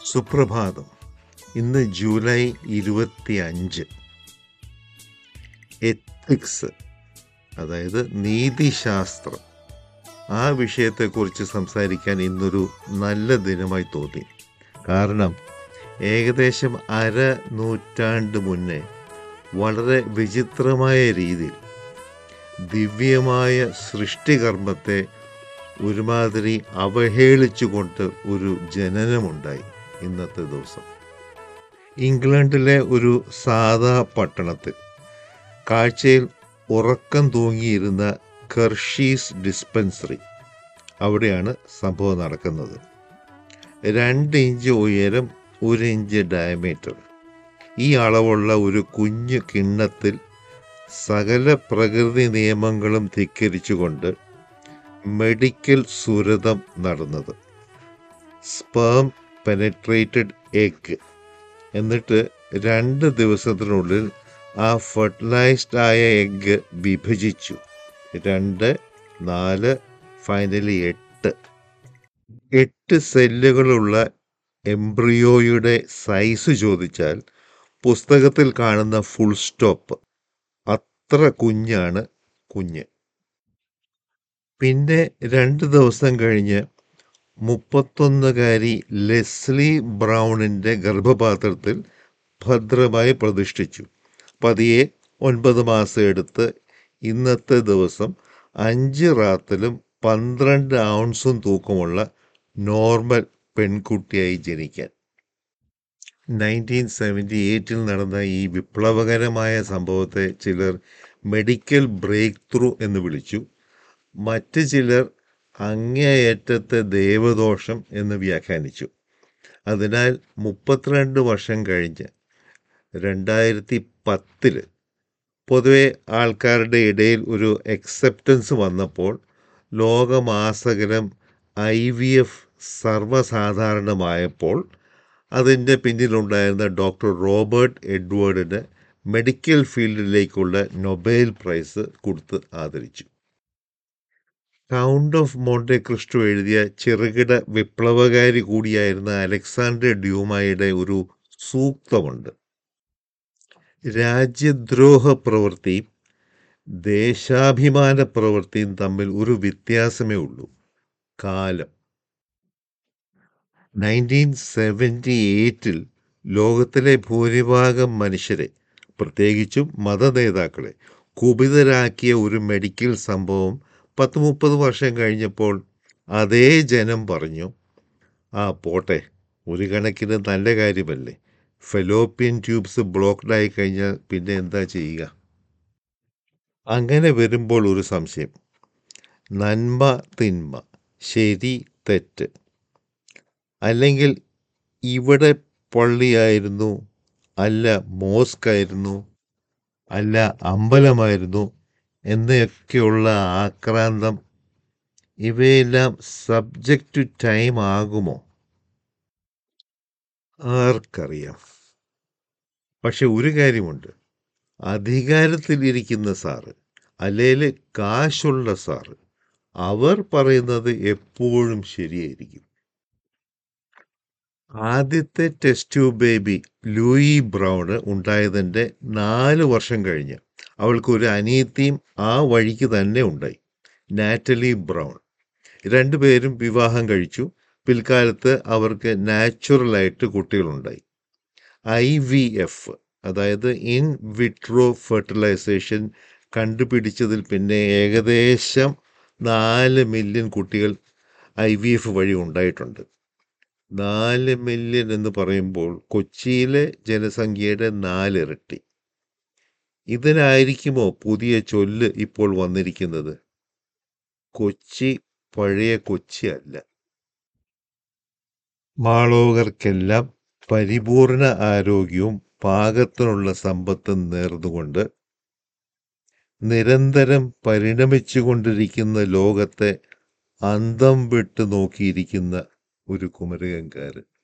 സുപ്രഭാതം ഇന്ന് ജൂലൈ ഇരുപത്തി അഞ്ച് എത്തിക്സ് അതായത് നീതിശാസ്ത്രം ആ വിഷയത്തെക്കുറിച്ച് സംസാരിക്കാൻ ഇന്നൊരു നല്ല ദിനമായി തോന്നി കാരണം ഏകദേശം അര നൂറ്റാണ്ട് മുന്നേ വളരെ വിചിത്രമായ രീതിയിൽ ദിവ്യമായ സൃഷ്ടികർമ്മത്തെ ഒരുമാതിരി അവഹേളിച്ചുകൊണ്ട് ഒരു ജനനമുണ്ടായി ഇന്നത്തെ ദിവസം ഇംഗ്ലണ്ടിലെ ഒരു സാധാ പട്ടണത്തിൽ കാഴ്ചയിൽ ഉറക്കം തൂങ്ങിയിരുന്ന കർഷീസ് ഡിസ്പെൻസറി അവിടെയാണ് സംഭവം നടക്കുന്നത് രണ്ട് ഇഞ്ച് ഉയരം ഒരു ഇഞ്ച് ഡയമീറ്റർ ഈ അളവുള്ള ഒരു കുഞ്ഞു കിണ്ണത്തിൽ സകല പ്രകൃതി നിയമങ്ങളും ധിക്കരിച്ചുകൊണ്ട് മെഡിക്കൽ സുരതം നടന്നത് സ്പേം പെനട്രേറ്റഡ് എഗ് എന്നിട്ട് രണ്ട് ദിവസത്തിനുള്ളിൽ ആ ഫെർട്ടിലൈസ്ഡ് ആയ എഗ്ഗ് വിഭജിച്ചു രണ്ട് നാല് ഫൈനലി എട്ട് എട്ട് സെല്ലുകളുള്ള എംബ്രിയോയുടെ സൈസ് ചോദിച്ചാൽ പുസ്തകത്തിൽ കാണുന്ന ഫുൾ സ്റ്റോപ്പ് അത്ര കുഞ്ഞാണ് കുഞ്ഞ് പിന്നെ രണ്ട് ദിവസം കഴിഞ്ഞ് മുപ്പത്തൊന്നുകാരി ലെസ്ലി ബ്രൗണിൻ്റെ ഗർഭപാത്രത്തിൽ ഭദ്രമായി പ്രതിഷ്ഠിച്ചു പതിയെ ഒൻപത് മാസം എടുത്ത് ഇന്നത്തെ ദിവസം അഞ്ച് റാത്തിലും പന്ത്രണ്ട് ഔൺസും തൂക്കമുള്ള നോർമൽ പെൺകുട്ടിയായി ജനിക്കാൻ നയൻറ്റീൻ സെവൻറ്റി എയ്റ്റിൽ നടന്ന ഈ വിപ്ലവകരമായ സംഭവത്തെ ചിലർ മെഡിക്കൽ ബ്രേക്ക് ത്രൂ എന്ന് വിളിച്ചു മറ്റ് ചിലർ അങ്ങേയറ്റത്തെ ദേവദോഷം എന്ന് വ്യാഖ്യാനിച്ചു അതിനാൽ മുപ്പത്തിരണ്ട് വർഷം കഴിഞ്ഞ് രണ്ടായിരത്തി പത്തിൽ പൊതുവെ ആൾക്കാരുടെ ഇടയിൽ ഒരു എക്സെപ്റ്റൻസ് വന്നപ്പോൾ ലോകമാസകലം ഐ വി എഫ് സർവ്വസാധാരണമായപ്പോൾ അതിൻ്റെ പിന്നിലുണ്ടായിരുന്ന ഡോക്ടർ റോബർട്ട് എഡ്വേർഡിന് മെഡിക്കൽ ഫീൽഡിലേക്കുള്ള നൊബേൽ പ്രൈസ് കൊടുത്ത് ആദരിച്ചു കൗണ്ട് ഓഫ് മോണ്ടെ ക്രിസ്റ്റോ എഴുതിയ ചെറുകിട വിപ്ലവകാരി കൂടിയായിരുന്ന അലക്സാണ്ടർ ഡ്യൂമായുടെ ഒരു സൂക്തമുണ്ട് രാജ്യദ്രോഹ പ്രവൃത്തിയും ദേശാഭിമാന പ്രവൃത്തിയും തമ്മിൽ ഒരു വ്യത്യാസമേ ഉള്ളൂ കാലം നയൻറ്റീൻ സെവൻറ്റി എയ്റ്റിൽ ലോകത്തിലെ ഭൂരിഭാഗം മനുഷ്യരെ പ്രത്യേകിച്ചും മതനേതാക്കളെ കുപിതരാക്കിയ ഒരു മെഡിക്കൽ സംഭവം പത്ത് മുപ്പത് വർഷം കഴിഞ്ഞപ്പോൾ അതേ ജനം പറഞ്ഞു ആ പോട്ടെ ഒരു കണക്കിന് നല്ല കാര്യമല്ലേ ഫെലോപ്പിയൻ ട്യൂബ്സ് ബ്ലോക്ക്ഡ് ആയി കഴിഞ്ഞാൽ പിന്നെ എന്താ ചെയ്യുക അങ്ങനെ വരുമ്പോൾ ഒരു സംശയം നന്മ തിന്മ ശരി തെറ്റ് അല്ലെങ്കിൽ ഇവിടെ പള്ളിയായിരുന്നു അല്ല മോസ്കായിരുന്നു അല്ല അമ്പലമായിരുന്നു എന്നൊക്കെയുള്ള ആക്രാന്തം ഇവയെല്ലാം സബ്ജക്റ്റ് ടു ടൈം ആകുമോ ആർക്കറിയാം പക്ഷെ ഒരു കാര്യമുണ്ട് അധികാരത്തിലിരിക്കുന്ന സാറ് അല്ലേൽ കാശുള്ള സാറ് അവർ പറയുന്നത് എപ്പോഴും ശരിയായിരിക്കും ആദ്യത്തെ test tube baby Louise Brown ഉണ്ടായതിൻ്റെ നാല് വർഷം കഴിഞ്ഞ് അവൾക്ക് ഒരു അനിയത്തിയും ആ വഴിക്ക് തന്നെ ഉണ്ടായി നാറ്റലി ബ്രൗൺ രണ്ടുപേരും വിവാഹം കഴിച്ചു പിൽക്കാലത്ത് അവർക്ക് നാച്ചുറലായിട്ട് കുട്ടികളുണ്ടായി ഐ വി എഫ് അതായത് ഇൻ വിട്രോ ഫെർട്ടിലൈസേഷൻ കണ്ടുപിടിച്ചതിൽ പിന്നെ ഏകദേശം നാല് മില്യൺ കുട്ടികൾ ഐ വി എഫ് വഴി ഉണ്ടായിട്ടുണ്ട് നാല് മില്യൺ എന്ന് പറയുമ്പോൾ കൊച്ചിയിലെ ജനസംഖ്യയുടെ നാലിരട്ടി ഇതിനായിരിക്കുമോ പുതിയ ചൊല്ല് ഇപ്പോൾ വന്നിരിക്കുന്നത് കൊച്ചി പഴയ കൊച്ചി അല്ല മാളോകർക്കെല്ലാം പരിപൂർണ ആരോഗ്യവും പാകത്തിനുള്ള സമ്പത്തും നേർന്നുകൊണ്ട് നിരന്തരം പരിണമിച്ചുകൊണ്ടിരിക്കുന്ന ലോകത്തെ അന്തം വിട്ട് നോക്കിയിരിക്കുന്ന ഒരു കുമരകങ്കാരൻ